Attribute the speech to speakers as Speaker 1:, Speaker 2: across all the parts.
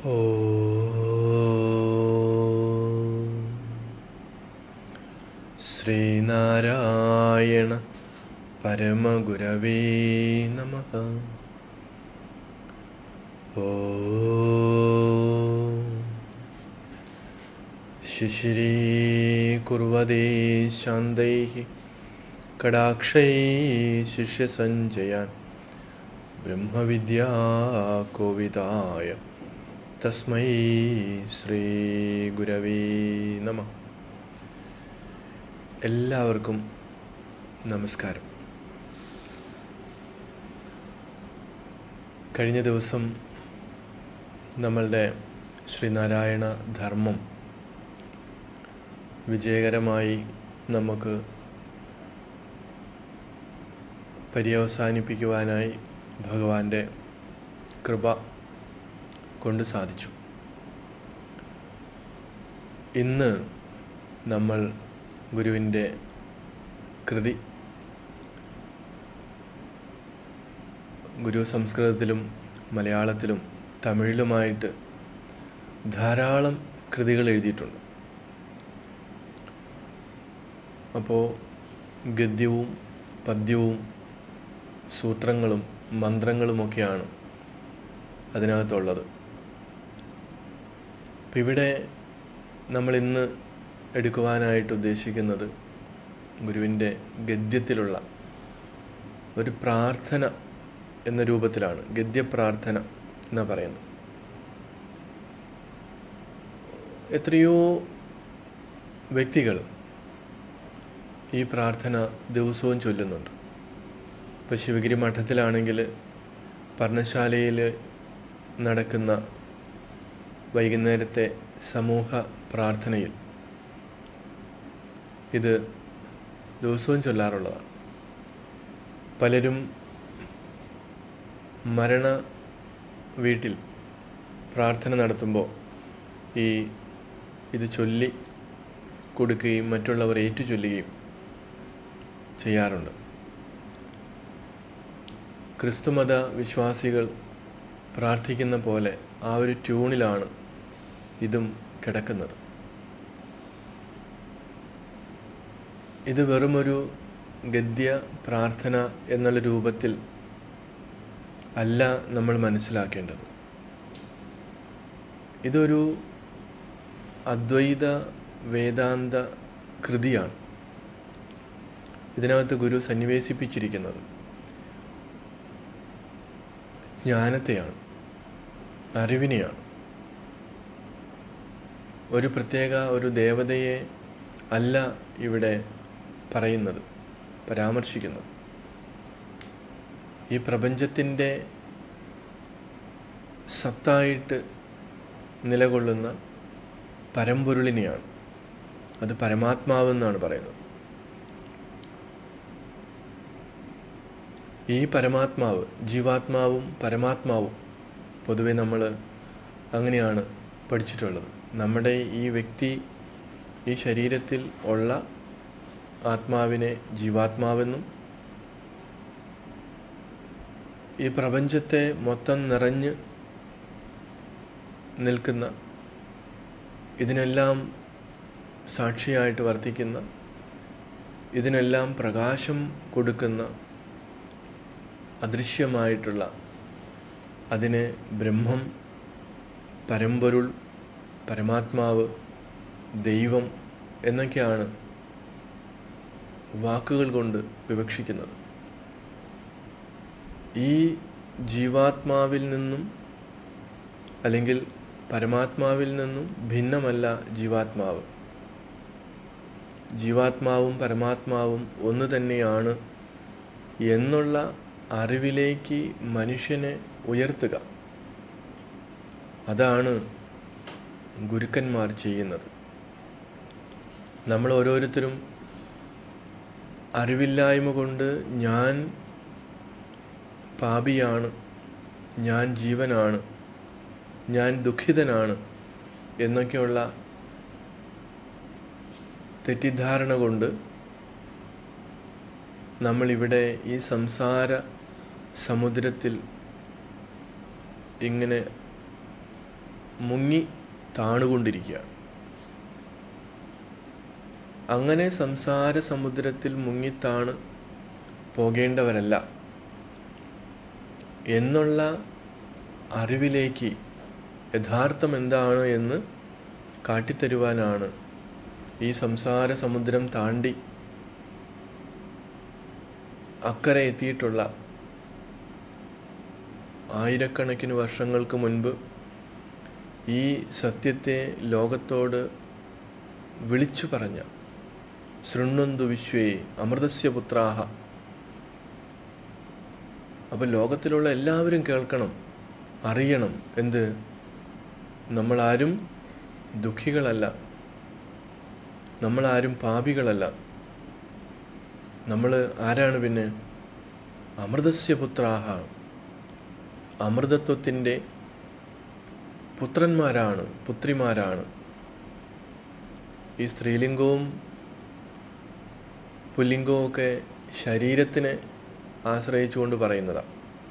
Speaker 1: ഓം ശ്രീനാരായണ പരമഗുരവേ നമ ഓം ശിശിരീകുർവദേ ശാന്തൈः കടാക്ഷൈ ശിഷ്യസഞ്ജയാൻ ബ്രഹ്മവിദ്യാകോവിദായ തസ്മൈ ശ്രീഗുരവേ നമ എല്ലാവർക്കും നമസ്കാരം കഴിഞ്ഞ ദിവസം നമ്മളുടെ ശ്രീനാരായണ ധർമ്മം വിജയകരമായി നമുക്ക് പര്യവസാനിപ്പിക്കുവാനായി ഭഗവാന്റെ കൃപ കൊണ്ട് സാധിച്ചു ഇന്ന് നമ്മൾ ഗുരുവിൻ്റെ കൃതി ഗുരു സംസ്കൃതത്തിലും മലയാളത്തിലും തമിഴിലുമായിട്ട് ധാരാളം കൃതികൾ എഴുതിയിട്ടുണ്ട് അപ്പോൾ ഗദ്യവും പദ്യവും സൂത്രങ്ങളും മന്ത്രങ്ങളുമൊക്കെയാണ് അതിനകത്തുള്ളത് അപ്പം ഇവിടെ നമ്മൾ ഇന്ന് എടുക്കുവാനായിട്ട് ഉദ്ദേശിക്കുന്നത് ഗുരുവിൻ്റെ ഗദ്യത്തിലുള്ള ഒരു പ്രാർത്ഥന എന്ന രൂപത്തിലാണ് ഗദ്യപ്രാർത്ഥന എന്നാ പറയുന്നത് എത്രയോ വ്യക്തികൾ ഈ പ്രാർത്ഥന ദിവസവും ചൊല്ലുന്നുണ്ട് ഇപ്പോൾ ശിവഗിരി മഠത്തിലാണെങ്കിൽ പർണശാലയിൽ നടക്കുന്ന വൈകുന്നേരത്തെ സമൂഹ പ്രാർത്ഥനയിൽ ഇത് ദിവസവും ചൊല്ലാറുള്ളതാണ് പലരും മരണ വീട്ടിൽ പ്രാർത്ഥന നടത്തുമ്പോൾ ഈ ഇത് ചൊല്ലി കൊടുക്കുകയും മറ്റുള്ളവർ ഏറ്റു ചൊല്ലുകയും ചെയ്യാറുണ്ട് ക്രിസ്തുമത വിശ്വാസികൾ പ്രാർത്ഥിക്കുന്ന പോലെ ആ ഒരു ട്യൂണിലാണ് ഇതും കിടക്കുന്നത് ഇത് വെറുമൊരു ഗദ്യ പ്രാർത്ഥന എന്നുള്ള രൂപത്തിൽ അല്ല നമ്മൾ മനസ്സിലാക്കേണ്ടത് ഇതൊരു അദ്വൈത വേദാന്ത കൃതിയാണ് ഇതിനകത്ത് ഗുരു സന്നിവേശിപ്പിച്ചിരിക്കുന്നത് ജ്ഞാനത്തെയാണ് അറിവിനെയാണ് ഒരു പ്രത്യേക ഒരു ദേവതയെ അല്ല ഇവിടെ പറയുന്നത് പരാമർശിക്കുന്നത് ഈ പ്രപഞ്ചത്തിൻ്റെ സത്തായിട്ട് നിലകൊള്ളുന്ന പരമ്പൊരുളിനെയാണ് അത് പരമാത്മാവെന്നാണ് പറയുന്നത് ഈ പരമാത്മാവ് ജീവാത്മാവും പരമാത്മാവും പൊതുവെ നമ്മൾ അങ്ങനെയാണ് പഠിച്ചിട്ടുള്ളത് നമ്മുടെ ഈ വ്യക്തി ഈ ശരീരത്തിൽ ഉള്ള ആത്മാവിനെ ജീവാത്മാവെന്നും ഈ പ്രപഞ്ചത്തെ മൊത്തം നിറഞ്ഞ് നിൽക്കുന്ന ഇതിനെല്ലാം സാക്ഷിയായിട്ട് വർത്തിക്കുന്ന ഇതിനെല്ലാം പ്രകാശം കൊടുക്കുന്ന അദൃശ്യമായിട്ടുള്ള അതിനെ ബ്രഹ്മം പരമ്പൊരുൾ പരമാത്മാവ് ദൈവം എന്നൊക്കെയാണ് വാക്കുകൾ കൊണ്ട് വിവക്ഷിക്കുന്നത് ഈ ജീവാത്മാവിൽ നിന്നും അല്ലെങ്കിൽ പരമാത്മാവിൽ നിന്നും ഭിന്നമല്ല ജീവാത്മാവ് ജീവാത്മാവും പരമാത്മാവും ഒന്ന് തന്നെയാണ് എന്നുള്ള അറിവിലേക്ക് മനുഷ്യനെ ഉയർത്തുക അതാണ് ഗുരുക്കന്മാർ ചെയ്യുന്നത് നമ്മൾ ഓരോരുത്തരും അറിവില്ലായ്മ കൊണ്ട് ഞാൻ പാപിയാണ് ഞാൻ ജീവനാണ് ഞാൻ ദുഃഖിതനാണ് എന്നൊക്കെയുള്ള തെറ്റിദ്ധാരണ കൊണ്ട് നമ്മളിവിടെ ഈ സംസാര സമുദ്രത്തിൽ ഇങ്ങനെ മുങ്ങി താണുകൊണ്ടിരിക്കുകയാണ് അങ്ങനെ സംസാര സമുദ്രത്തിൽ മുങ്ങിത്താണ് പോകേണ്ടവരല്ല എന്നുള്ള അറിവിലേക്ക് യഥാർത്ഥം എന്താണ് എന്ന് കാട്ടിത്തരുവാനാണ് ഈ സംസാര സമുദ്രം താണ്ടി അക്കരെ എത്തിയിട്ടുള്ള ആയിരക്കണക്കിന് വർഷങ്ങൾക്ക് മുൻപ് ഈ സത്യത്തെ ലോകത്തോട് വിളിച്ചു പറഞ്ഞ ശൃണ്വന്തു വിശ്വേ അമൃതസ്യ പുത്രാഹ അപ്പോൾ ലോകത്തിലുള്ള എല്ലാവരും കേൾക്കണം അറിയണം എന്ത് നമ്മളാരും ദുഃഖികളല്ല നമ്മളാരും പാപികളല്ല നമ്മൾ ആരാണ് പിന്നെ അമൃതസ്യ പുത്രാഹ അമൃതത്വത്തിൻ്റെ പുത്രന്മാരാണ് പുത്രിമാരാണ് ഈ സ്ത്രീലിംഗവും പുല്ലിംഗവും ഒക്കെ ശരീരത്തിനെ ആശ്രയിച്ചുകൊണ്ട് പറയുന്നതാണ്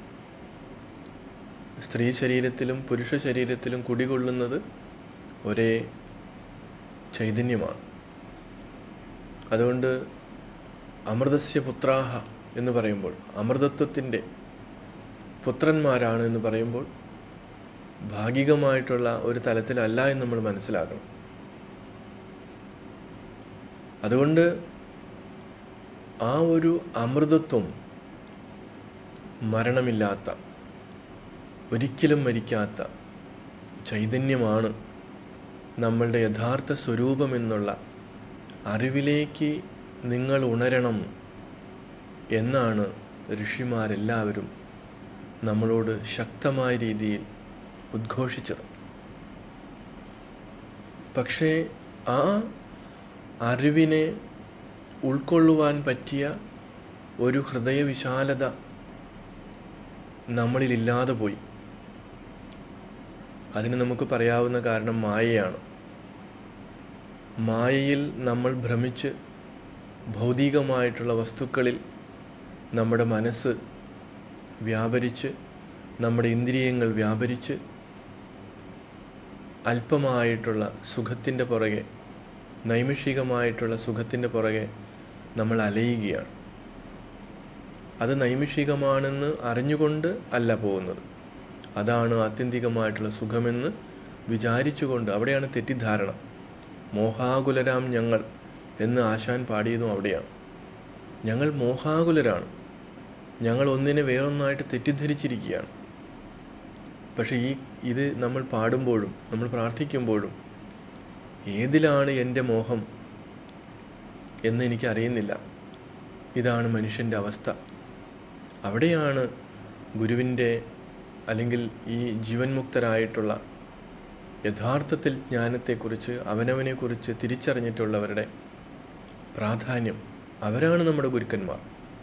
Speaker 1: സ്ത്രീ ശരീരത്തിലും പുരുഷ ശരീരത്തിലും കുടികൊള്ളുന്നത് ഒരേ ചൈതന്യമാണ് അതുകൊണ്ട് അമൃതസ്യ പുത്രാഹ എന്ന് പറയുമ്പോൾ അമൃതത്വത്തിൻ്റെ പുത്രന്മാരാണ് എന്ന് പറയുമ്പോൾ ഭാഗികമായിട്ടുള്ള ഒരു തലത്തിലല്ല എന്ന് നമ്മൾ മനസ്സിലാക്കണം അതുകൊണ്ട് ആ ഒരു അമൃതത്വം മരണമില്ലാത്ത ഒരിക്കലും മരിക്കാത്ത ചൈതന്യമാണ് നമ്മളുടെ യഥാർത്ഥ സ്വരൂപം എന്നുള്ള അറിവിലേക്ക് നിങ്ങൾ ഉണരണം എന്നാണ് ഋഷിമാരെല്ലാവരും നമ്മളോട് ശക്തമായ രീതിയിൽ ഉദ്ഘോഷിച്ചത് പക്ഷേ ആ അറിവിനെ ഉൾക്കൊള്ളുവാൻ പറ്റിയ ഒരു ഹൃദയവിശാലത നമ്മളിലില്ലാതെ പോയി അതിന് നമുക്ക് പറയാവുന്ന കാരണം മായയാണ് മായയിൽ നമ്മൾ ഭ്രമിച്ച് ഭൗതികമായിട്ടുള്ള വസ്തുക്കളിൽ നമ്മുടെ മനസ്സ് വ്യാപരിച്ച് നമ്മുടെ ഇന്ദ്രിയങ്ങൾ വ്യാപരിച്ച് അല്പമായിട്ടുള്ള സുഖത്തിൻ്റെ പുറകെ നൈമിഷികമായിട്ടുള്ള സുഖത്തിൻ്റെ പുറകെ നമ്മൾ അലയുകയാണ് അത് നൈമിഷികമാണെന്ന് അറിഞ്ഞുകൊണ്ട് അല്ല പോകുന്നത് അതാണ് ആത്യന്തികമായിട്ടുള്ള സുഖമെന്ന് വിചാരിച്ചുകൊണ്ട് അവിടെയാണ് തെറ്റിദ്ധാരണ മോഹാകുലരാം ഞങ്ങൾ എന്ന് ആശാൻ പാടിയതും അവിടെയാണ് ഞങ്ങൾ മോഹാകുലരാണ് ഞങ്ങൾ ഒന്നിനെ വേറൊന്നായിട്ട് തെറ്റിദ്ധരിച്ചിരിക്കുകയാണ് പക്ഷേ ഈ ഇത് നമ്മൾ പാടുമ്പോഴും നമ്മൾ പ്രാർത്ഥിക്കുമ്പോഴും ഏതിലാണ് എൻ്റെ മോഹം എന്ന് എനിക്കറിയുന്നില്ല ഇതാണ് മനുഷ്യൻ്റെ അവസ്ഥ അവിടെയാണ് ഗുരുവിൻ്റെ അല്ലെങ്കിൽ ഈ ജീവൻ മുക്തരായിട്ടുള്ള യഥാർത്ഥത്തിൽ ജ്ഞാനത്തെക്കുറിച്ച് അവനവനെക്കുറിച്ച് തിരിച്ചറിഞ്ഞിട്ടുള്ളവരുടെ പ്രാധാന്യം അവരാണ് നമ്മുടെ ഗുരുക്കന്മാർ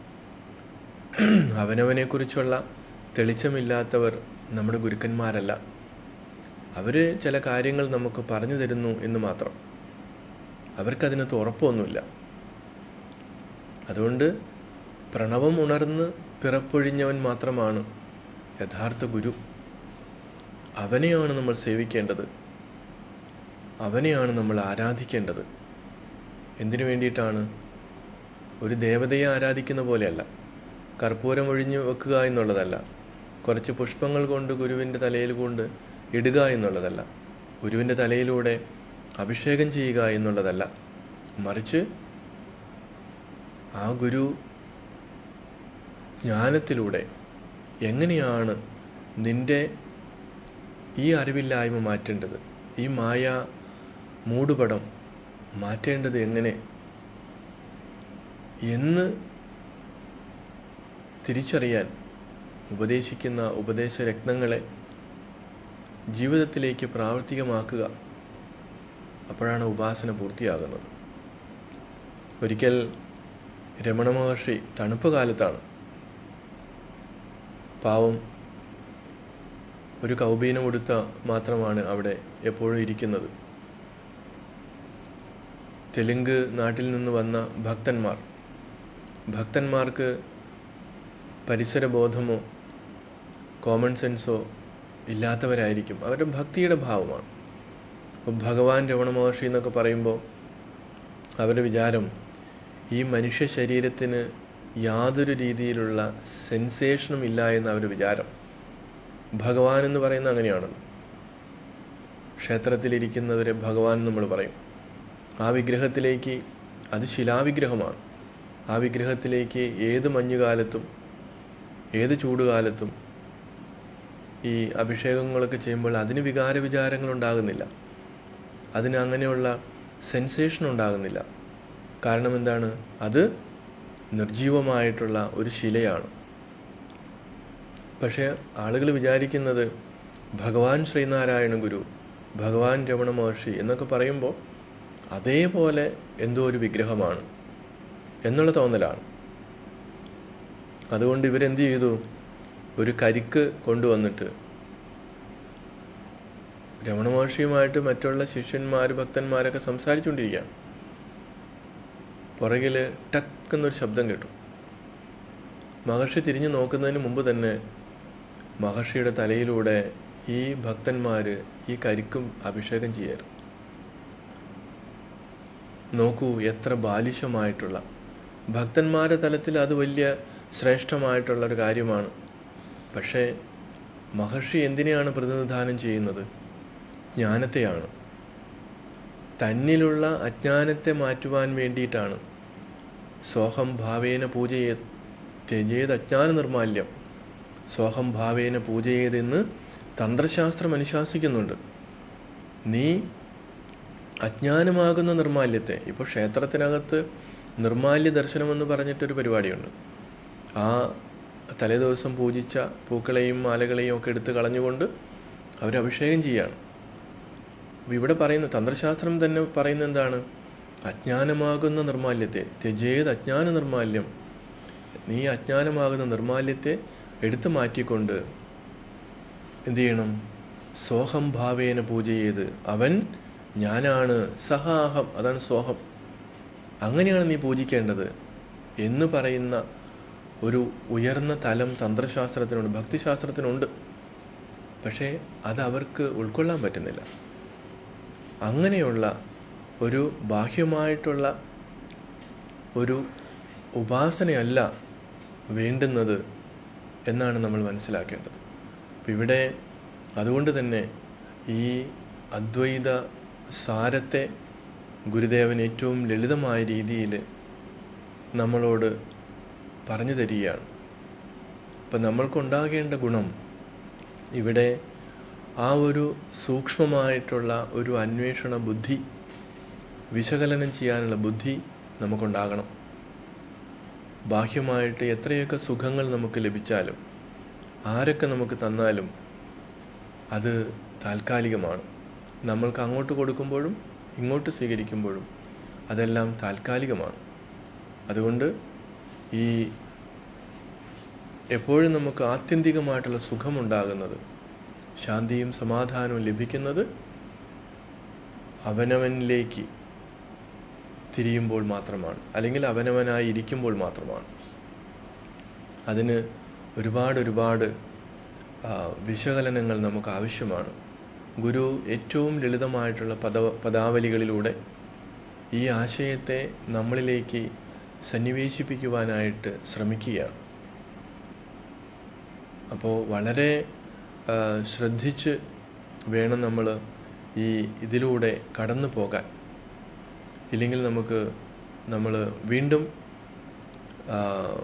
Speaker 1: അവനവനെക്കുറിച്ചുള്ള തെളിച്ചമില്ലാത്തവർ നമ്മുടെ ഗുരുക്കന്മാരല്ല അവർ ചില കാര്യങ്ങൾ നമുക്ക് പറഞ്ഞു തരുന്നു എന്ന് മാത്രം അവർക്കതിനകത്ത് ഉറപ്പൊന്നുമില്ല അതുകൊണ്ട് പ്രണവം ഉണർന്ന് പിറപ്പൊഴിഞ്ഞവൻ മാത്രമാണ് യഥാർത്ഥ ഗുരു അവനെയാണ് നമ്മൾ സേവിക്കേണ്ടത് അവനെയാണ് നമ്മൾ ആരാധിക്കേണ്ടത് എന്തിനു വേണ്ടിയിട്ടാണ് ഒരു ദേവതയെ ആരാധിക്കുന്ന പോലെയല്ല കർപ്പൂരം ഒഴിഞ്ഞു വെക്കുക എന്നുള്ളതല്ല കുറച്ച് പുഷ്പങ്ങൾ കൊണ്ട് ഗുരുവിൻ്റെ തലയിൽ കൊണ്ട് ഇടുക എന്നുള്ളതല്ല ഗുരുവിൻ്റെ തലയിലൂടെ അഭിഷേകം ചെയ്യുക എന്നുള്ളതല്ല മറിച്ച് ആ ഗുരു ജ്ഞാനത്തിലൂടെ എങ്ങനെയാണ് നിൻ്റെ ഈ അറിവില്ലായ്മ മാറ്റേണ്ടത് ഈ മായ മൂടുപടം മാറ്റേണ്ടത് എങ്ങനെ എന്ന് തിരിച്ചറിയാൻ ഉപദേശിക്കുന്ന ഉപദേശ രത്നങ്ങളെ ജീവിതത്തിലേക്ക് പ്രാവർത്തികമാക്കുക അപ്പോഴാണ് ഉപാസന പൂർത്തിയാകുന്നത് ഒരിക്കൽ രമണ മഹർഷി തണുപ്പ് കാലത്താണ് പാവം ഒരു കൗബീനം ഉടുത്ത മാത്രമാണ് അവിടെ എപ്പോഴും ഇരിക്കുന്നത് തെലുങ്ക് നാട്ടിൽ നിന്ന് വന്ന ഭക്തന്മാർ ഭക്തന്മാർക്ക് പരിസരബോധമോ കോമൺ സെൻസോ ഇല്ലാത്തവരായിരിക്കും അവരുടെ ഭക്തിയുടെ ഭാവമാണ് ഇപ്പോൾ ഭഗവാൻ രമണ മഹർഷി എന്നൊക്കെ പറയുമ്പോൾ അവരുടെ വിചാരം ഈ മനുഷ്യ ശരീരത്തിന് യാതൊരു രീതിയിലുള്ള സെൻസേഷനും ഇല്ല എന്ന് അവരുടെ വിചാരം ഭഗവാൻ എന്ന് പറയുന്നത് അങ്ങനെയാണല്ലോ ക്ഷേത്രത്തിലിരിക്കുന്നവരെ ഭഗവാൻ എന്ന് നമ്മൾ പറയും ആ വിഗ്രഹത്തിലേക്ക് അത് ശിലാവിഗ്രഹമാണ് ആ വിഗ്രഹത്തിലേക്ക് ഏത് മഞ്ഞുകാലത്തും ഏത് ചൂടുകാലത്തും ഈ അഭിഷേകങ്ങളൊക്കെ ചെയ്യുമ്പോൾ അതിന് വികാര വിചാരങ്ങൾ ഉണ്ടാകുന്നില്ല അതിന് അങ്ങനെയുള്ള സെൻസേഷൻ ഉണ്ടാകുന്നില്ല കാരണം എന്താണ് അത് നിർജീവമായിട്ടുള്ള ഒരു ശിലയാണ് പക്ഷേ ആളുകൾ വിചാരിക്കുന്നത് ഭഗവാൻ ശ്രീനാരായണ ഗുരു ഭഗവാൻ രമണ മഹർഷി എന്നൊക്കെ പറയുമ്പോൾ അതേപോലെ എന്തോ ഒരു വിഗ്രഹമാണ് എന്നുള്ള തോന്നലാണ് അതുകൊണ്ട് ഇവരെന്ത് ചെയ്തു ഒരു കരിക്ക് കൊണ്ടുവന്നിട്ട് രമണ മഹർഷിയുമായിട്ട് മറ്റുള്ള ശിഷ്യന്മാർ ഭക്തന്മാരൊക്കെ സംസാരിച്ചുകൊണ്ടിരിക്കുകയാണ് പുറകിൽ ടക്ക് എന്നൊരു ശബ്ദം കേട്ടു മഹർഷി തിരിഞ്ഞു നോക്കുന്നതിന് മുമ്പ് തന്നെ മഹർഷിയുടെ തലയിലൂടെ ഈ ഭക്തന്മാർ ഈ കരിക്കും അഭിഷേകം ചെയ്യാറ് നോക്കൂ എത്ര ബാലിശമായിട്ടുള്ള ഭക്തന്മാരുടെ തലത്തിൽ അത് വലിയ ശ്രേഷ്ഠമായിട്ടുള്ള ഒരു കാര്യമാണ് പക്ഷേ മഹർഷി എന്തിനെയാണ് പ്രതിനിധാനം ചെയ്യുന്നത് ജ്ഞാനത്തെയാണ് തന്നിലുള്ള അജ്ഞാനത്തെ മാറ്റുവാൻ വേണ്ടിയിട്ടാണ് സോഹം ഭാവേന പൂജയെ ത്യജേത് അജ്ഞാന നിർമാല്യം സോഹം ഭാവേന പൂജയേതെന്ന് തന്ത്രശാസ്ത്രം അനുശാസിക്കുന്നുണ്ട് നീ അജ്ഞാനമാകുന്ന നിർമാല്യത്തെ ഇപ്പോൾ ക്ഷേത്രത്തിനകത്ത് നിർമാല്യ ദർശനം എന്ന് പറഞ്ഞിട്ടൊരു പരിപാടിയുണ്ട് ആ തലേദിവസം പൂജിച്ച പൂക്കളെയും മാലകളെയും ഒക്കെ എടുത്ത് കളഞ്ഞുകൊണ്ട് അവർ അഭിഷേകം ചെയ്യാണ് അപ്പോൾ ഇവിടെ പറയുന്ന തന്ത്രശാസ്ത്രം തന്നെ പറയുന്ന എന്താണ് അജ്ഞാനമാകുന്ന നിർമാല്യത്തെ ത്യജേത് അജ്ഞാന നിർമാല്യം നീ അജ്ഞാനമാകുന്ന നിർമാല്യത്തെ എടുത്തു മാറ്റിക്കൊണ്ട് എന്ത് ചെയ്യണം സോഹം ഭാവേന പൂജ ചെയ്ത് അവൻ ഞാനാണ് സഹാഹം അതാണ് സോഹം അങ്ങനെയാണ് നീ പൂജിക്കേണ്ടത് എന്ന് പറയുന്ന ഒരു ഉയർന്ന തലം തന്ത്രശാസ്ത്രത്തിനുണ്ട് ഭക്തിശാസ്ത്രത്തിനുണ്ട് പക്ഷേ അത് അവർക്ക് ഉൾക്കൊള്ളാൻ പറ്റുന്നില്ല അങ്ങനെയുള്ള ഒരു ബാഹ്യമായിട്ടുള്ള ഒരു ഉപാസനയല്ല വേണ്ടുന്നത് എന്നാണ് നമ്മൾ മനസ്സിലാക്കേണ്ടത് അപ്പം ഇവിടെ അതുകൊണ്ട് തന്നെ ഈ അദ്വൈത സാരത്തെ ഗുരുദേവൻ ഏറ്റവും ലളിതമായ രീതിയിൽ നമ്മളോട് പറഞ്ഞു തരികയാണ് അപ്പം നമ്മൾക്കുണ്ടാകേണ്ട ഗുണം ഇവിടെ ആ ഒരു സൂക്ഷ്മമായിട്ടുള്ള ഒരു അന്വേഷണ ബുദ്ധി വിശകലനം ചെയ്യാനുള്ള ബുദ്ധി നമുക്കുണ്ടാകണം ബാഹ്യമായിട്ട് എത്രയൊക്കെ സുഖങ്ങൾ നമുക്ക് ലഭിച്ചാലും ആരൊക്കെ നമുക്ക് തന്നാലും അത് താൽക്കാലികമാണ് നമ്മൾക്ക് അങ്ങോട്ട് കൊടുക്കുമ്പോഴും ഇങ്ങോട്ട് സ്വീകരിക്കുമ്പോഴും അതെല്ലാം താൽക്കാലികമാണ് അതുകൊണ്ട് ഈ എപ്പോഴും നമുക്ക് ആത്യന്തികമായിട്ടുള്ള സുഖമുണ്ടാകുന്നത് ശാന്തിയും സമാധാനവും ലഭിക്കുന്നത് അവനവനിലേക്ക് തിരിയുമ്പോൾ മാത്രമാണ് അല്ലെങ്കിൽ അവനവനായി ഇരിക്കുമ്പോൾ മാത്രമാണ് അതിന് ഒരുപാട് ഒരുപാട് ആ, വിശകലനങ്ങൾ നമുക്ക് ആവശ്യമാണ് ഗുരു ഏറ്റവും ലളിതമായിട്ടുള്ള പദ പദാവലികളിലൂടെ ഈ ആശയത്തെ നമ്മളിലേക്ക് സന്നിവേശിപ്പിക്കുവാനായിട്ട് ശ്രമിക്കുകയാണ് അപ്പോൾ വളരെ ആ, ശ്രദ്ധിച്ച് വേണം നമ്മൾ ഈ ഇതിലൂടെ കടന്നു പോകാൻ ഇല്ലെങ്കിൽ നമുക്ക് നമ്മൾ വീണ്ടും ആ,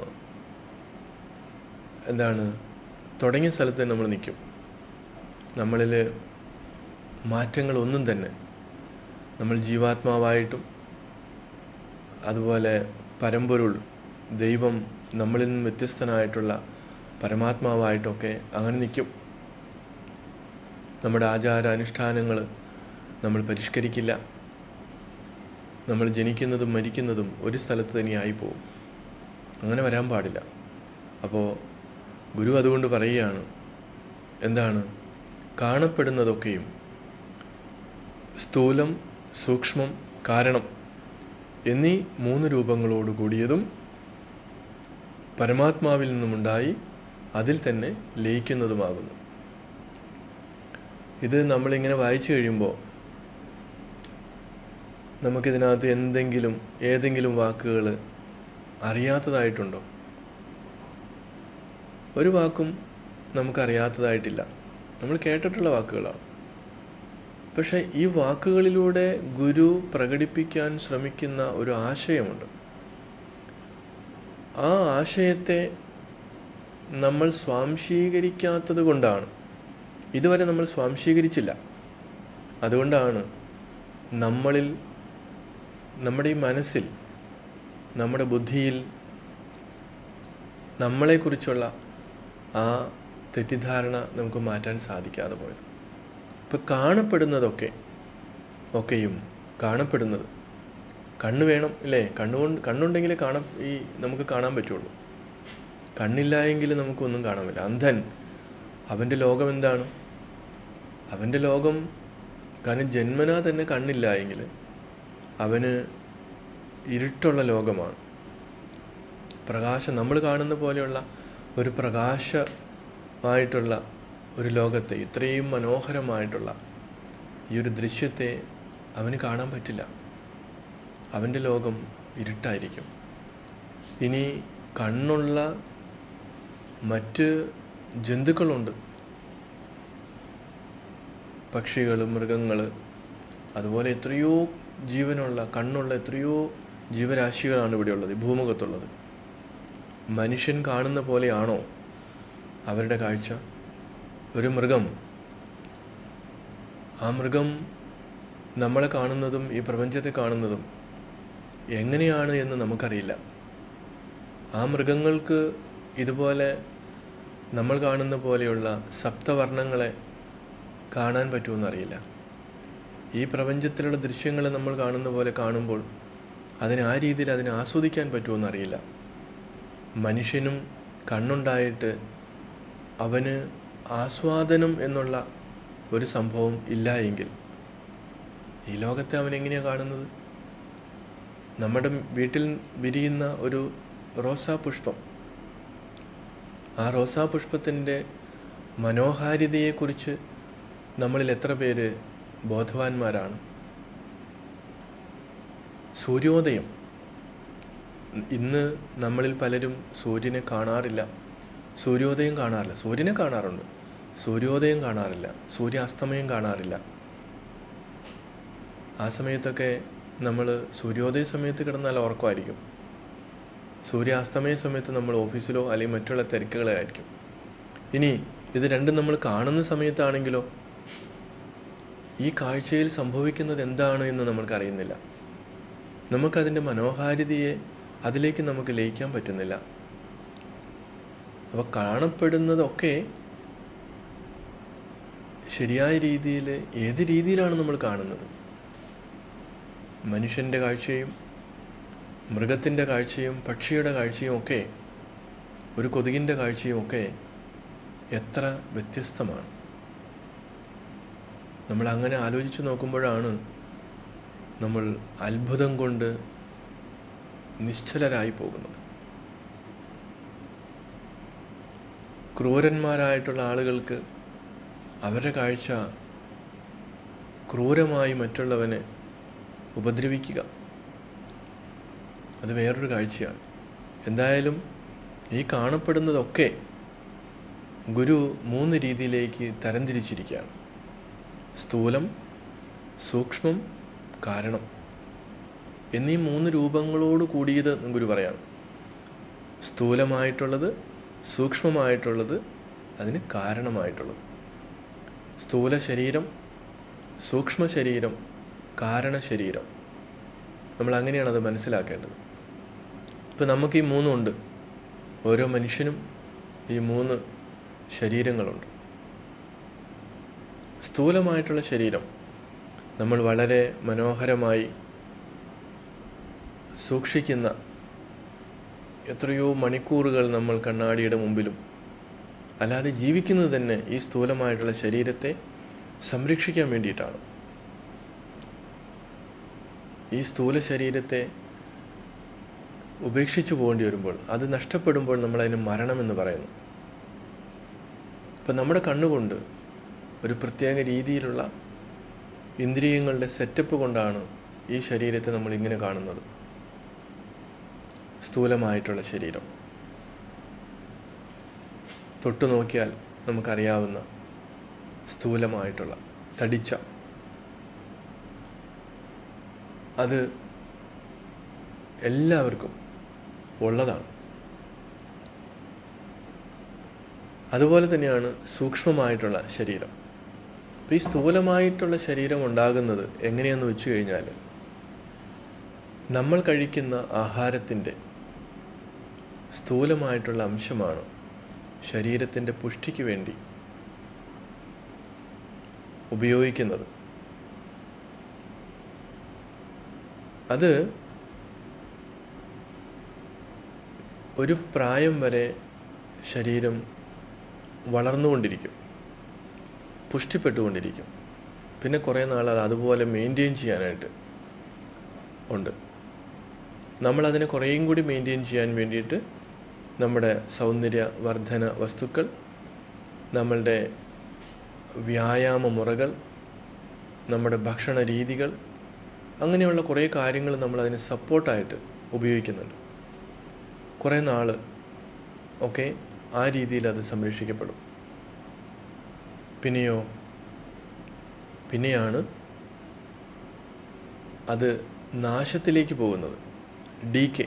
Speaker 1: എന്താണ് തുടങ്ങിയ സ്ഥലത്ത് നമ്മൾ നിൽക്കും നമ്മളിൽ മാറ്റങ്ങളൊന്നും തന്നെ നമ്മൾ ജീവാത്മാവായിട്ടും അതുപോലെ പരമ്പൊരുൾ ദൈവം നമ്മളിൽ നിന്നും വ്യത്യസ്തനായിട്ടുള്ള പരമാത്മാവായിട്ടൊക്കെ അങ്ങനെ നിൽക്കും നമ്മുടെ ആചാര അനുഷ്ഠാനങ്ങൾ നമ്മൾ പരിഷ്കരിക്കില്ല നമ്മൾ ജനിക്കുന്നതും മരിക്കുന്നതും ഒരു സ്ഥലത്ത് തന്നെയായി പോകും അങ്ങനെ വരാൻ പാടില്ല അപ്പോൾ ഗുരു അതുകൊണ്ട് പറയുകയാണ് എന്താണ് കാണപ്പെടുന്നതൊക്കെയും സ്ഥൂലം സൂക്ഷ്മം കാരണം എന്നീ മൂന്ന് രൂപങ്ങളോട് കൂടിയതും പരമാത്മാവിൽ നിന്നുമുണ്ടായി അതിൽ തന്നെ ലയിക്കുന്നതുമാകുന്നു ഇത് നമ്മളിങ്ങനെ വായിച്ചു കഴിയുമ്പോൾ നമുക്കിതിനകത്ത് എന്തെങ്കിലും ഏതെങ്കിലും വാക്കുകൾ അറിയാത്തതായിട്ടുണ്ടോ ഒരു വാക്കും നമുക്കറിയാത്തതായിട്ടില്ല നമ്മൾ കേട്ടിട്ടുള്ള വാക്കുകളാണ് പക്ഷേ ഈ വാക്കുകളിലൂടെ ഗുരു പ്രകടിപ്പിക്കാൻ ശ്രമിക്കുന്ന ഒരു ആശയമുണ്ട് ആ ആശയത്തെ നമ്മൾ സ്വാംശീകരിക്കാത്തത് കൊണ്ടാണ് ഇതുവരെ നമ്മൾ സ്വാംശീകരിച്ചില്ല അതുകൊണ്ടാണ് നമ്മളിൽ നമ്മുടെ ഈ മനസ്സിൽ നമ്മുടെ ബുദ്ധിയിൽ നമ്മളെക്കുറിച്ചുള്ള ആ തെറ്റിദ്ധാരണ നമുക്ക് മാറ്റാൻ സാധിക്കാതെ പോയത് ഇപ്പം കാണപ്പെടുന്നതൊക്കെ ഒക്കെയും കാണപ്പെടുന്നത് കണ്ണ് വേണം അല്ലേ കണ്ണുകൊണ്ട് കണ്ണുണ്ടെങ്കിലേ കാണാൻ ഈ നമുക്ക് കാണാൻ പറ്റുള്ളൂ കണ്ണില്ലായെങ്കിൽ നമുക്കൊന്നും കാണാൻ പറ്റില്ല അന്ധൻ അവൻ്റെ ലോകം എന്താണ് അവൻ്റെ ലോകം കാരണം ജന്മനാ തന്നെ കണ്ണില്ല എങ്കിൽ അവന് ഇരുട്ടുള്ള ലോകമാണ് പ്രകാശം നമ്മൾ കാണുന്ന പോലെയുള്ള ഒരു പ്രകാശമായിട്ടുള്ള ഒരു ലോകത്തെ ഇത്രയും മനോഹരമായിട്ടുള്ള ഈ ഒരു ദൃശ്യത്തെ അവന് കാണാൻ പറ്റില്ല അവൻ്റെ ലോകം ഇരുട്ടായിരിക്കും ഇനി കണ്ണുള്ള മറ്റ് ജന്തുക്കളുണ്ട് പക്ഷികൾ മൃഗങ്ങൾ അതുപോലെ എത്രയോ ജീവനുള്ള കണ്ണുള്ള എത്രയോ ജീവരാശികളാണ് ഇവിടെയുള്ളത് ഈ ഭൂമുഖത്തുള്ളത് മനുഷ്യൻ കാണുന്ന പോലെയാണോ അവരുടെ കാഴ്ച ഒരു മൃഗം ആ മൃഗം നമ്മളെ കാണുന്നതും ഈ പ്രപഞ്ചത്തെ കാണുന്നതും എങ്ങനെയാണ് എന്ന് നമുക്കറിയില്ല ആ മൃഗങ്ങൾക്ക് ഇതുപോലെ നമ്മൾ കാണുന്ന പോലെയുള്ള സപ്തവർണ്ണങ്ങളെ കാണാൻ പറ്റുമെന്നറിയില്ല ഈ പ്രപഞ്ചത്തിലുള്ള ദൃശ്യങ്ങൾ നമ്മൾ കാണുന്ന പോലെ കാണുമ്പോൾ അതിനെ ആ രീതിയിൽ അതിനെ ആസ്വദിക്കാൻ പറ്റുമെന്നറിയില്ല മനുഷ്യനും കണ്ണുണ്ടായിട്ട് അവന് ആസ്വാദനം എന്നുള്ള ഒരു സംഭവം ഇല്ല എങ്കിൽ ഈ ലോകത്തെ അവൻ എങ്ങനെയാണ് കാണുന്നത് നമ്മുടെ വീട്ടിൽ വിരിയുന്ന ഒരു റോസാ പുഷ്പം ആ റോസാ പുഷ്പത്തിൻ്റെ മനോഹാരിതയെക്കുറിച്ച് നമ്മളിൽ എത്ര പേര് ബോധവാന്മാരാണ് സൂര്യോദയം ഇന്ന് നമ്മളിൽ പലരും സൂര്യനെ കാണാറില്ല സൂര്യോദയം കാണാറില്ല സൂര്യനെ കാണാറുണ്ട് സൂര്യോദയം കാണാറില്ല സൂര്യാസ്തമയം കാണാറില്ല ആ സമയത്തൊക്കെ നമ്മൾ സൂര്യോദയ സമയത്ത് കിടന്നാൽ ഉറക്കമായിരിക്കും സൂര്യാസ്തമയ സമയത്ത് നമ്മൾ ഓഫീസിലോ അല്ലെങ്കിൽ മറ്റുള്ള തിരക്കുകളായിരിക്കും ഇനി ഇത് രണ്ടും നമ്മൾ കാണുന്ന സമയത്താണെങ്കിലോ ഈ കാഴ്ചയിൽ സംഭവിക്കുന്നത് എന്താണ് എന്ന് നമുക്കറിയുന്നില്ല നമുക്കതിൻ്റെ മനോഹാരിതയെ അതിലേക്ക് നമുക്ക് ലയിക്കാൻ പറ്റുന്നില്ല അപ്പോൾ കാണപ്പെടുന്നതൊക്കെ ശരിയായ രീതിയിൽ ഏത് രീതിയിലാണ് നമ്മൾ കാണുന്നത് മനുഷ്യൻ്റെ കാഴ്ചയും മൃഗത്തിൻ്റെ കാഴ്ചയും പക്ഷിയുടെ കാഴ്ചയും ഒക്കെ ഒരു കൊതുകിൻ്റെ കാഴ്ചയും ഒക്കെ എത്ര വ്യത്യസ്തമാണ് നമ്മൾ അങ്ങനെ ആലോചിച്ച് നോക്കുമ്പോഴാണ് നമ്മൾ അത്ഭുതം കൊണ്ട് നിശ്ചലരായി പോകുന്നത് ക്രൂരന്മാരായിട്ടുള്ള ആളുകൾക്ക് അവരുടെ കാഴ്ച ക്രൂരമായി മറ്റുള്ളവനെ ഉപദ്രവിക്കുക അത് വേറൊരു കാഴ്ചയാണ് എന്തായാലും ഈ കാണപ്പെടുന്നതൊക്കെ ഗുരു മൂന്ന് രീതിയിലേക്ക് തരംതിരിച്ചിരിക്കുകയാണ് സ്ഥൂലം സൂക്ഷ്മം കാരണം എന്നീ മൂന്ന് രൂപങ്ങളോട് കൂടിയത് എന്ന് ഗുരു പറയാണ് സ്ഥൂലമായിട്ടുള്ളത് സൂക്ഷ്മമായിട്ടുള്ളത് അതിന് കാരണമായിട്ടുള്ളത് സ്ഥൂല ശരീരം സൂക്ഷ്മ ശരീരം കാരണ ശരീരം നമ്മൾ അങ്ങനെയാണ് അത് മനസ്സിലാക്കേണ്ടത് ഇപ്പം നമുക്ക് ഈ മൂന്നുണ്ട് ഓരോ മനുഷ്യനും ഈ മൂന്ന് ശരീരങ്ങളുണ്ട് സ്ഥൂലമായിട്ടുള്ള ശരീരം നമ്മൾ വളരെ മനോഹരമായി സൂക്ഷിക്കുന്ന എത്രയോ മണിക്കൂറുകൾ നമ്മൾ കണ്ണാടിയുടെ മുമ്പിലും അല്ലാതെ ജീവിക്കുന്നത് തന്നെ ഈ സ്ഥൂലമായിട്ടുള്ള ശരീരത്തെ സംരക്ഷിക്കാൻ വേണ്ടിയിട്ടാണ് ഈ സ്ഥൂല ശരീരത്തെ ഉപേക്ഷിച്ചു പോകേണ്ടി വരുമ്പോൾ അത് നഷ്ടപ്പെടുമ്പോൾ നമ്മൾ അതിന് മരണമെന്ന് പറയുന്നു ഇപ്പം നമ്മുടെ കണ്ണുകൊണ്ട് ഒരു പ്രത്യേക രീതിയിലുള്ള ഇന്ദ്രിയങ്ങളുടെ സെറ്റപ്പ് കൊണ്ടാണ് ഈ ശരീരത്തെ നമ്മൾ ഇങ്ങനെ കാണുന്നത് സ്ഥൂലമായിട്ടുള്ള ശരീരം തൊട്ടു നോക്കിയാൽ നമുക്കറിയാവുന്ന സ്ഥൂലമായിട്ടുള്ള തടിച്ച അത് എല്ലാവർക്കും ഉള്ളതാണ് അതുപോലെ തന്നെയാണ് സൂക്ഷ്മമായിട്ടുള്ള ശരീരം അപ്പോൾ ഈ സ്ഥൂലമായിട്ടുള്ള ശരീരം ഉണ്ടാകുന്നത് എങ്ങനെയെന്ന് വെച്ച് കഴിഞ്ഞാൽ നമ്മൾ കഴിക്കുന്ന ആഹാരത്തിൻ്റെ സ്ഥൂലമായിട്ടുള്ള അംശമാണ് ശരീരത്തിൻ്റെ പുഷ്ടിക്ക് വേണ്ടി ഉപയോഗിക്കുന്നത് അത് ഒരു പ്രായം വരെ ശരീരം വളർന്നുകൊണ്ടിരിക്കും പുഷ്ടിപ്പെട്ടുകൊണ്ടിരിക്കും പിന്നെ കുറേ നാൾ അത് അതുപോലെ മെയിൻറ്റെയിൻ ചെയ്യാനായിട്ട് ഉണ്ട് നമ്മളതിനെ കുറേയും കൂടി മെയിൻറ്റെയിൻ ചെയ്യാൻ വേണ്ടിയിട്ട് നമ്മുടെ സൗന്ദര്യ വർധന വസ്തുക്കൾ നമ്മളുടെ വ്യായാമ മുറകൾ നമ്മുടെ ഭക്ഷണ രീതികൾ അങ്ങനെയുള്ള കുറേ കാര്യങ്ങൾ നമ്മൾ അതിന് സപ്പോർട്ടായിട്ട് ഉപയോഗിക്കുന്നുണ്ട് കുറേ നാൾ ഒക്കെ ആ രീതിയിൽ അത് സംരക്ഷിക്കപ്പെടും പിന്നെയോ പിന്നെയാണ് അത് നാശത്തിലേക്ക് പോകുന്നത് ഡി കെ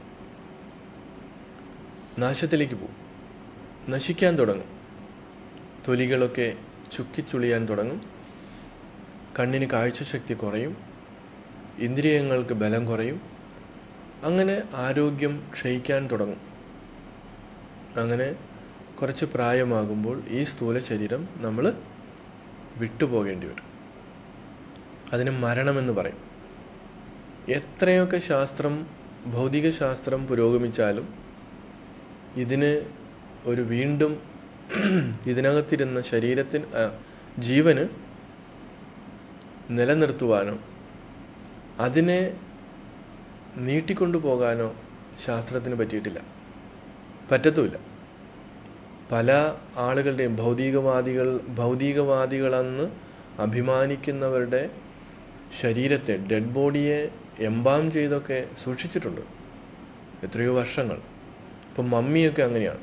Speaker 1: നാശത്തിലേക്ക് പോകും നശിക്കാൻ തുടങ്ങും തൊലികളൊക്കെ ചുക്കിച്ചുളിയാൻ തുടങ്ങും കണ്ണിന് കാഴ്ചശക്തി കുറയും ഇന്ദ്രിയങ്ങൾക്ക് ബലം കുറയും അങ്ങനെ ആരോഗ്യം ക്ഷയിക്കാൻ തുടങ്ങും അങ്ങനെ കുറച്ച് പ്രായമാകുമ്പോൾ ഈ സ്ഥൂല ശരീരം നമ്മൾ വിട്ടുപോകേണ്ടി വരും അതിന് മരണമെന്ന് പറയും എത്രയൊക്കെ ശാസ്ത്രം ഭൗതിക ശാസ്ത്രം പുരോഗമിച്ചാലും ഇതിന് ഒരു വീണ്ടും ഇതിനകത്തിരുന്ന ശരീരത്തിന് ആ, ജീവന് നിലനിർത്തുവാനോ അതിനെ നീട്ടിക്കൊണ്ടു പോകാനോ ശാസ്ത്രത്തിന് പറ്റിയിട്ടില്ല പറ്റത്തുമില്ല പല ആളുകളുടെയും ഭൗതികവാദികൾ ഭൗതികവാദികളെന്ന് അഭിമാനിക്കുന്നവരുടെ ശരീരത്തെ ഡെഡ് ബോഡിയെ എംബാം ചെയ്തൊക്കെ സൂക്ഷിച്ചിട്ടുണ്ട് എത്രയോ വർഷങ്ങൾ ഇപ്പം മമ്മിയൊക്കെ അങ്ങനെയാണ്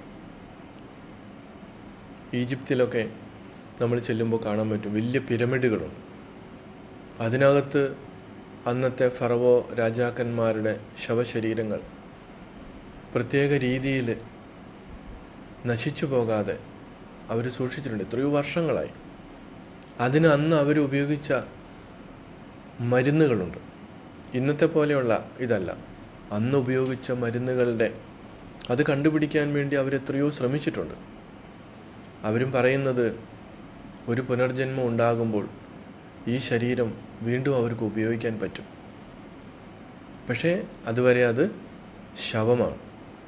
Speaker 1: ഈജിപ്തിലൊക്കെ നമ്മൾ ചെല്ലുമ്പോൾ കാണാൻ പറ്റും വലിയ പിരമിഡുകളുണ്ട് അതിനകത്ത് അന്നത്തെ ഫറവോ രാജാക്കന്മാരുടെ ശവശരീരങ്ങൾ പ്രത്യേക രീതിയിൽ നശിച്ചു പോകാതെ അവർ സൂക്ഷിച്ചിട്ടുണ്ട് എത്രയോ വർഷങ്ങളായി അതിന് അന്ന് അവർ ഉപയോഗിച്ച മരുന്നുകളുണ്ട് ഇന്നത്തെ പോലെയുള്ള ഇതല്ല അന്ന് ഉപയോഗിച്ച മരുന്നുകളുടെ അത് കണ്ടുപിടിക്കാൻ വേണ്ടി അവരെത്രയോ ശ്രമിച്ചിട്ടുണ്ട് അവരും പറയുന്നത് ഒരു പുനർജന്മം ഉണ്ടാകുമ്പോൾ ഈ ശരീരം വീണ്ടും അവർക്ക് ഉപയോഗിക്കാൻ പറ്റും പക്ഷേ അതുവരെ അത് ശവമാണ്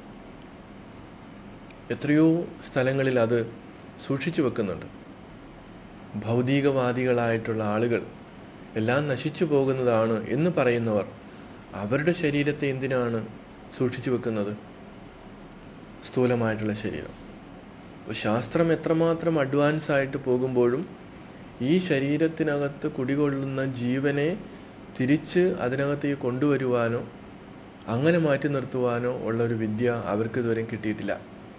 Speaker 1: എത്രയോ സ്ഥലങ്ങളിൽ അത് സൂക്ഷിച്ചു വെക്കുന്നുണ്ട് ഭൗതികവാദികളായിട്ടുള്ള ആളുകൾ എല്ലാം നശിച്ചു പോകുന്നതാണ് എന്ന് പറയുന്നവർ അവരുടെ ശരീരത്തെ എന്തിനാണ് സൂക്ഷിച്ചു വെക്കുന്നത് സ്ഥൂലമായിട്ടുള്ള ശരീരം അപ്പോൾ ശാസ്ത്രം എത്രമാത്രം അഡ്വാൻസ് ആയിട്ട് പോകുമ്പോഴും ഈ ശരീരത്തിനകത്ത് കുടികൊള്ളുന്ന ജീവനെ തിരിച്ച് അതിനകത്തേക്ക് കൊണ്ടുവരുവാനോ അങ്ങനെ മാറ്റി നിർത്തുവാനോ ഉള്ള ഒരു വിദ്യ അവർക്ക് ഇതുവരെ കിട്ടിയിട്ടില്ല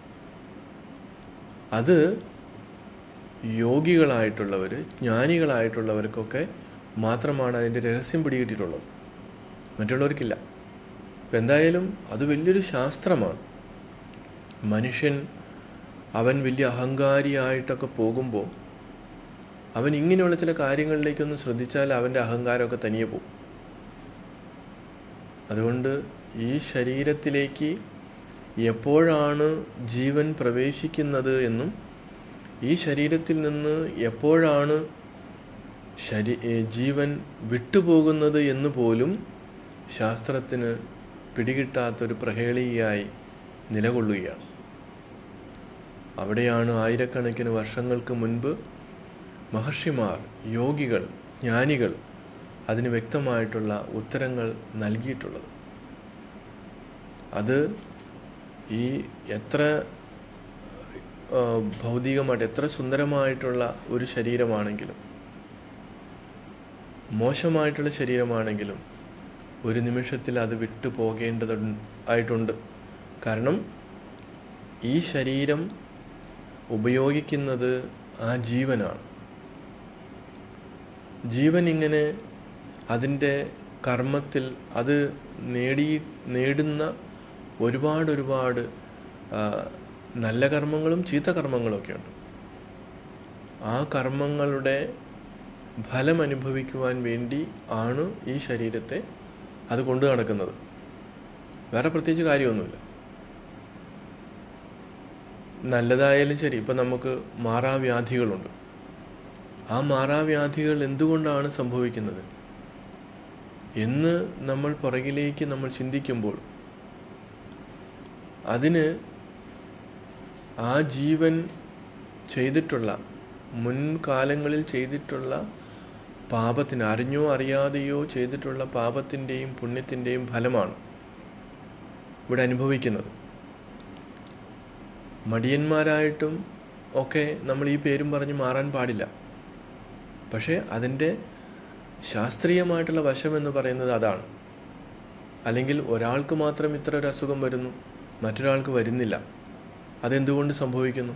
Speaker 1: അത് യോഗികളായിട്ടുള്ളവർ ജ്ഞാനികളായിട്ടുള്ളവർക്കൊക്കെ മാത്രമാണ് അതിൻ്റെ രഹസ്യം പിടികിട്ടിയിട്ടുള്ളത് മറ്റുള്ളവർക്കില്ല അപ്പം എന്തായാലും അത് വലിയൊരു ശാസ്ത്രമാണ് മനുഷ്യൻ അവൻ വലിയ അഹങ്കാരിയായിട്ടൊക്കെ പോകുമ്പോൾ അവൻ ഇങ്ങനെയുള്ള ചില കാര്യങ്ങളിലേക്കൊന്ന് ശ്രദ്ധിച്ചാൽ അവൻ്റെ അഹങ്കാരമൊക്കെ തനിയെ പോകും അതുകൊണ്ട് ഈ ശരീരത്തിലേക്ക് എപ്പോഴാണ് ജീവൻ പ്രവേശിക്കുന്നത് എന്നും ഈ ശരീരത്തിൽ നിന്ന് എപ്പോഴാണ് ശരീ ഏ, ജീവൻ വിട്ടുപോകുന്നത് എന്ന് പോലും ശാസ്ത്രത്തിന് പിടികിട്ടാത്തൊരു പ്രഹേളിയായി നിലകൊള്ളുകയാണ് അവിടെയാണ് ആയിരക്കണക്കിന് വർഷങ്ങൾക്ക് മുൻപ് മഹർഷിമാർ യോഗികൾ ജ്ഞാനികൾ അതിന് വ്യക്തമായിട്ടുള്ള ഉത്തരങ്ങൾ നൽകിയിട്ടുള്ളത് അത് ഈ എത്ര ആ, ഭൗതികമായിട്ട് എത്ര സുന്ദരമായിട്ടുള്ള ഒരു ശരീരമാണെങ്കിലും മോശമായിട്ടുള്ള ശരീരമാണെങ്കിലും ഒരു നിമിഷത്തിൽ അത് വിട്ടു പോകേണ്ടത് ആയിട്ടുണ്ട് കാരണം ഈ ശരീരം ഉപയോഗിക്കുന്നത് ആ ജീവനാണ് ജീവൻ ഇങ്ങനെ അതിൻ്റെ കർമ്മത്തിൽ അത് നേടി നേടുന്ന ഒരുപാട് ഒരുപാട് ആ, നല്ല കർമ്മങ്ങളും ചീത്ത കർമ്മങ്ങളും ഒക്കെ ഉണ്ട് ആ കർമ്മങ്ങളുടെ ഫലം അനുഭവിക്കുവാൻ വേണ്ടി ആണ് ഈ ശരീരത്തെ അത് കൊണ്ടു നടക്കുന്നത് വേറെ പ്രത്യേകിച്ച് കാര്യമൊന്നുമില്ല നല്ലതായാലും ശരി ഇപ്പം നമുക്ക് മാറാവ്യാധികളുണ്ട് ആ മാറാവ്യാധികൾ എന്തുകൊണ്ടാണ് സംഭവിക്കുന്നത് എന്ന് നമ്മൾ പുറകിലേക്ക് നമ്മൾ ചിന്തിക്കുമ്പോൾ അതിന് ആ ജീവൻ ചെയ്തിട്ടുള്ള മുൻകാലങ്ങളിൽ ചെയ്തിട്ടുള്ള പാപത്തിന് അറിഞ്ഞോ അറിയാതെയോ ചെയ്തിട്ടുള്ള പാപത്തിൻ്റെയും പുണ്യത്തിൻ്റെയും ഫലമാണ് ഇവിടെ അനുഭവിക്കുന്നത് മടിയന്മാരായിട്ടും ഒക്കെ നമ്മൾ ഈ പേരും പറഞ്ഞ് മാറാൻ പാടില്ല പക്ഷേ അതിൻ്റെ ശാസ്ത്രീയമായിട്ടുള്ള വശം എന്ന് പറയുന്നത് അതാണ് അല്ലെങ്കിൽ ഒരാൾക്ക് മാത്രം ഇത്ര ഒരു അസുഖം വരുന്നു മറ്റൊരാൾക്ക് വരുന്നില്ല അതെന്തുകൊണ്ട് സംഭവിക്കുന്നു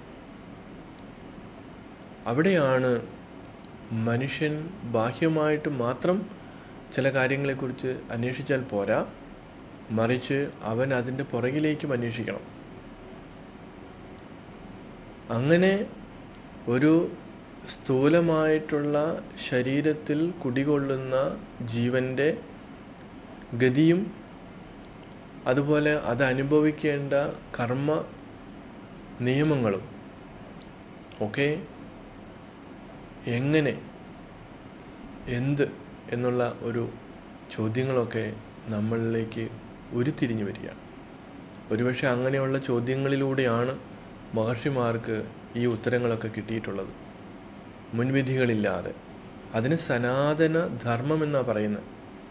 Speaker 1: അവിടെയാണ് മനുഷ്യൻ ബാഹ്യമായിട്ട് മാത്രം ചില കാര്യങ്ങളെക്കുറിച്ച് അന്വേഷിച്ചാൽ പോരാ മറിച്ച് അവൻ അതിൻ്റെ പുറകിലേക്കും അന്വേഷിക്കണം അങ്ങനെ ഒരു സ്ഥൂലമായിട്ടുള്ള ശരീരത്തിൽ കുടികൊള്ളുന്ന ജീവൻ്റെ ഗതിയും അതുപോലെ അത് അനുഭവിക്കേണ്ട കർമ്മ നിയമങ്ങളും ഒക്കെ എങ്ങനെ എന്ത് എന്നുള്ള ഒരു ചോദ്യങ്ങളൊക്കെ നമ്മളിലേക്ക് ഉരുത്തിരിഞ്ഞു വരികയാണ് ഒരുപക്ഷെ അങ്ങനെയുള്ള ചോദ്യങ്ങളിലൂടെയാണ് മഹർഷിമാർക്ക് ഈ ഉത്തരങ്ങളൊക്കെ കിട്ടിയിട്ടുള്ളത് മുൻവിധികളില്ലാതെ അതിന് സനാതന ധർമ്മം എന്നാണ് പറയുന്നത്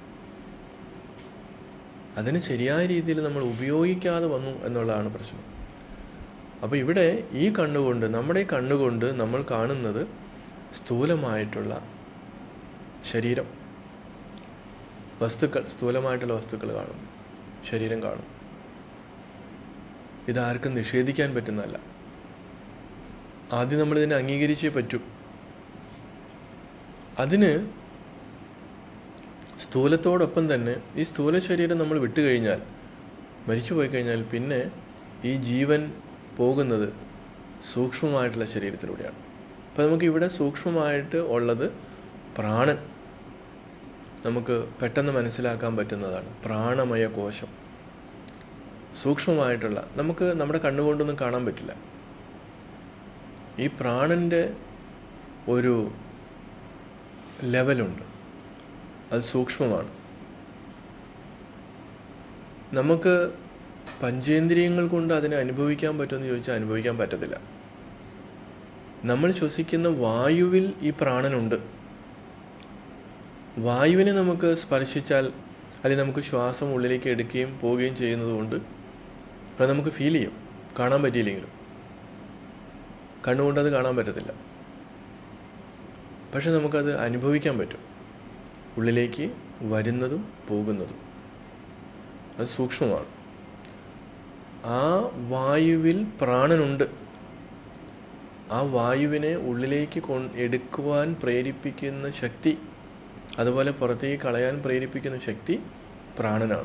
Speaker 1: അതിന് ശരിയായ രീതിയിൽ നമ്മൾ ഉപയോഗിക്കാതെ വന്നു എന്നുള്ളതാണ് പ്രശ്നം അപ്പോൾ ഇവിടെ ഈ കണ്ണുകൊണ്ട് നമ്മുടെ ഈ കണ്ണുകൊണ്ട് നമ്മൾ കാണുന്നത് സ്ഥൂലമായിട്ടുള്ള ശരീരം വസ്തുക്കൾ സ്ഥൂലമായിട്ടുള്ള വസ്തുക്കൾ കാണും ശരീരം കാണും ഇതാർക്കും നിഷേധിക്കാൻ പറ്റുന്നതല്ല ആദ്യം നമ്മളിതിനെ അംഗീകരിച്ചേ പറ്റൂ അതിന് സ്ഥൂലത്തോടൊപ്പം തന്നെ ഈ സ്ഥൂല ശരീരം നമ്മൾ വിട്ടുകഴിഞ്ഞാൽ മരിച്ചു പോയി കഴിഞ്ഞാൽ പിന്നെ ഈ ജീവൻ പോകുന്നത് സൂക്ഷ്മമായിട്ടുള്ള ശരീരത്തിലൂടെയാണ് അപ്പോൾ നമുക്ക് ഇവിടെ സൂക്ഷ്മമായിട്ട് ഉള്ളത് പ്രാണൻ നമുക്ക് പെട്ടെന്ന് മനസ്സിലാക്കാൻ പറ്റുന്നതാണ് പ്രാണമയ കോശം സൂക്ഷ്മമായിട്ടുള്ള നമുക്ക് നമ്മുടെ കണ്ണുകൊണ്ടൊന്നും കാണാൻ പറ്റില്ല ഈ പ്രാണൻ്റെ ഒരു ലെവലുണ്ട് അത് സൂക്ഷ്മമാണ് നമുക്ക് പഞ്ചേന്ദ്രിയങ്ങൾ കൊണ്ട് അതിനെ അനുഭവിക്കാൻ പറ്റുമെന്ന് ചോദിച്ചാൽ അനുഭവിക്കാൻ പറ്റത്തില്ല നമ്മൾ ശ്വസിക്കുന്ന വായുവിൽ ഈ പ്രാണനുണ്ട് വായുവിനെ നമുക്ക് സ്പർശിച്ചാൽ അല്ലെങ്കിൽ നമുക്ക് ശ്വാസം ഉള്ളിലേക്ക് എടുക്കുകയും പോവുകയും ചെയ്യുന്നതുകൊണ്ട് അത് നമുക്ക് ഫീൽ ചെയ്യും കാണാൻ പറ്റിയില്ലെങ്കിലും കണ്ണുകൊണ്ട് അത് കാണാൻ പറ്റത്തില്ല പക്ഷെ നമുക്കത് അനുഭവിക്കാൻ പറ്റും ഉള്ളിലേക്ക് വരുന്നതും പോകുന്നതും അത് സൂക്ഷ്മമാണ് ആ വായുവിൽ പ്രാണനുണ്ട് ആ വായുവിനെ ഉള്ളിലേക്ക് കൊ എടുക്കുവാൻ പ്രേരിപ്പിക്കുന്ന ശക്തി അതുപോലെ പുറത്തേക്ക് കളയാൻ പ്രേരിപ്പിക്കുന്ന ശക്തി പ്രാണനാണ്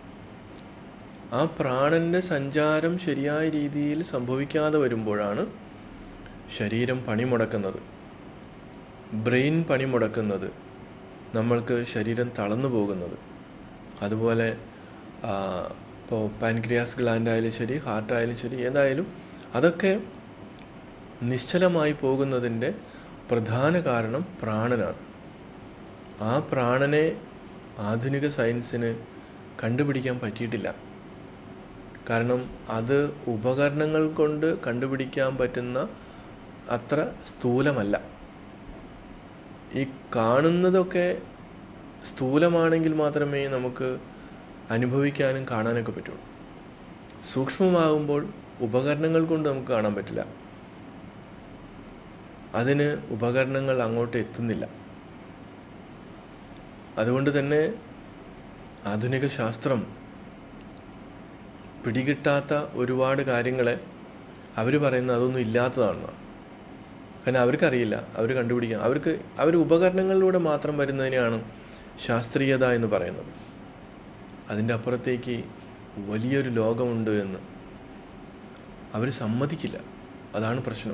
Speaker 1: ആ പ്രാണന്റെ സഞ്ചാരം ശരിയായ രീതിയിൽ സംഭവിക്കാതെ വരുമ്പോഴാണ് ശരീരം പണിമുടക്കുന്നത് ബ്രെയിൻ പണിമുടക്കുന്നത് നമ്മൾക്ക് ശരീരം തളർന്നു പോകുന്നത് അതുപോലെ ഇപ്പോൾ പാൻക്രിയാസ് ഗ്ലാൻഡ് ആയാലും ശരി ഹാർട്ടായാലും ശരി ഏതായാലും അതൊക്കെ നിശ്ചലമായി പോകുന്നതിൻ്റെ പ്രധാന കാരണം പ്രാണനാണ് ആ പ്രാണനെ ആധുനിക സയൻസിന് കണ്ടുപിടിക്കാൻ പറ്റിയിട്ടില്ല കാരണം അത് ഉപകരണങ്ങൾ കൊണ്ട് കണ്ടുപിടിക്കാൻ പറ്റുന്ന അത്ര സ്ഥൂലമല്ല ഈ കാണുന്നതൊക്കെ സ്ഥൂലമാണെങ്കിൽ മാത്രമേ നമുക്ക് അനുഭവിക്കാനും കാണാനൊക്കെ പറ്റുള്ളൂ സൂക്ഷ്മമാകുമ്പോൾ ഉപകരണങ്ങൾ കൊണ്ട് നമുക്ക് കാണാൻ പറ്റില്ല അതിന് ഉപകരണങ്ങൾ അങ്ങോട്ട് എത്തുന്നില്ല അതുകൊണ്ട് തന്നെ ആധുനിക ശാസ്ത്രം പിടികിട്ടാത്ത ഒരുപാട് കാര്യങ്ങളെ അവർ പറയുന്നത് അതൊന്നും ഇല്ലാത്തതാണെന്നാണ് കാരണം അവർക്കറിയില്ല അവർ കണ്ടുപിടിക്കാം അവർക്ക് അവർ ഉപകരണങ്ങളിലൂടെ മാത്രം വരുന്നതിനെയാണ് ശാസ്ത്രീയത എന്ന് പറയുന്നത് അതിൻ്റെ അപ്പുറത്തേക്ക് വലിയൊരു ലോകമുണ്ട് എന്ന് അവർ സമ്മതിക്കില്ല അതാണ് പ്രശ്നം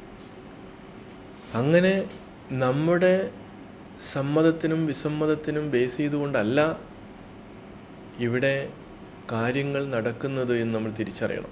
Speaker 1: അങ്ങനെ നമ്മുടെ സമ്മതത്തിനും വിസമ്മതത്തിനും ബേസ് ചെയ്തുകൊണ്ടല്ല ഇവിടെ കാര്യങ്ങൾ നടക്കുന്നത് എന്ന് നമ്മൾ തിരിച്ചറിയണം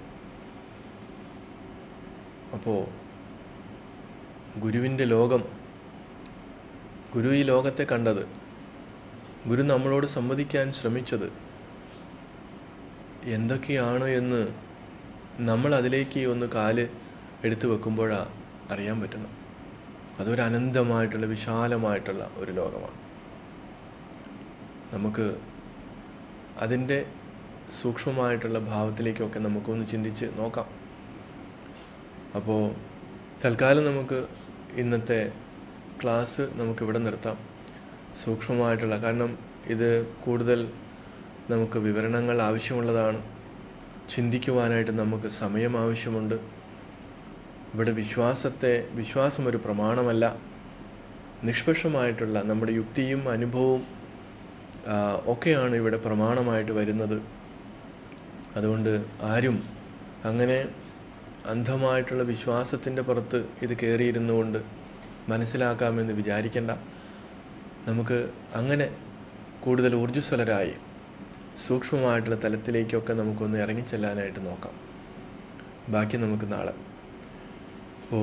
Speaker 1: അപ്പോൾ ഗുരുവിൻ്റെ ലോകം ഗുരു ഈ ലോകത്തെ കണ്ടത് ഗുരു നമ്മളോട് സംവദിക്കാൻ ശ്രമിച്ചത് എന്തൊക്കെയാണ് എന്ന് നമ്മൾ അതിലേക്ക് ഒന്ന് കാല് എടുത്തു വെക്കുമ്പോഴാണ് അറിയാൻ പറ്റുന്നത് അതൊരു അനന്തമായിട്ടുള്ള വിശാലമായിട്ടുള്ള ഒരു ലോകമാണ് നമുക്ക് അതിൻ്റെ സൂക്ഷ്മമായിട്ടുള്ള ഭാവത്തിലേക്കൊക്കെ നമുക്കൊന്ന് ചിന്തിച്ച് നോക്കാം അപ്പോൾ തൽക്കാലം നമുക്ക് ഇന്നത്തെ ക്ലാസ് നമുക്കിവിടെ നിർത്താം സൂക്ഷ്മമായിട്ടുള്ള കാരണം ഇത് കൂടുതൽ നമുക്ക് വിവരണങ്ങൾ ആവശ്യമുള്ളതാണ് ചിന്തിക്കുവാനായിട്ട് നമുക്ക് സമയം ആവശ്യമുണ്ട് ഇവിടെ വിശ്വാസത്തെ വിശ്വാസം ഒരു പ്രമാണമല്ല നിഷ്പക്ഷമായിട്ടുള്ള നമ്മുടെ യുക്തിയും അനുഭവവും ആ, ഒക്കെയാണ് ഇവിടെ പ്രമാണമായിട്ട് വരുന്നത് അതുകൊണ്ട് ആരും അങ്ങനെ അന്ധമായിട്ടുള്ള വിശ്വാസത്തിൻ്റെ പുറത്ത് ഇത് കയറിയിരുന്നു കൊണ്ട് മനസ്സിലാക്കാമെന്ന് വിചാരിക്കേണ്ട നമുക്ക് അങ്ങനെ കൂടുതൽ ഊർജ്ജസ്വലരായി സൂക്ഷ്മമായിട്ടുള്ള തലത്തിലേക്കൊക്കെ നമുക്കൊന്ന് ഇറങ്ങിച്ചെല്ലാനായിട്ട് നോക്കാം ബാക്കി നമുക്ക് നാളെ ഓ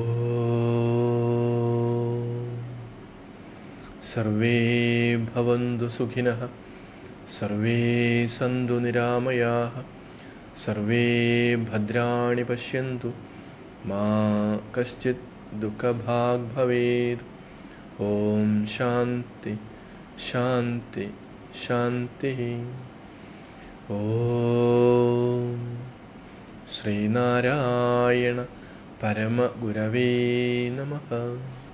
Speaker 1: സർവേ ഭവന്തു സുഖിനഃ സർവേ സന്തു നിരാമയാः സർവേ ഭദ്രാണി പശ്യन्तु മാ കശ്ചിത് ദുഃഖഭാഗ് ഭവേത് ഓം ശാന്തി ശാന്തി ശാന്തി ഓം ശ്രീനാരായണ പരമഗുരവേ നമഃ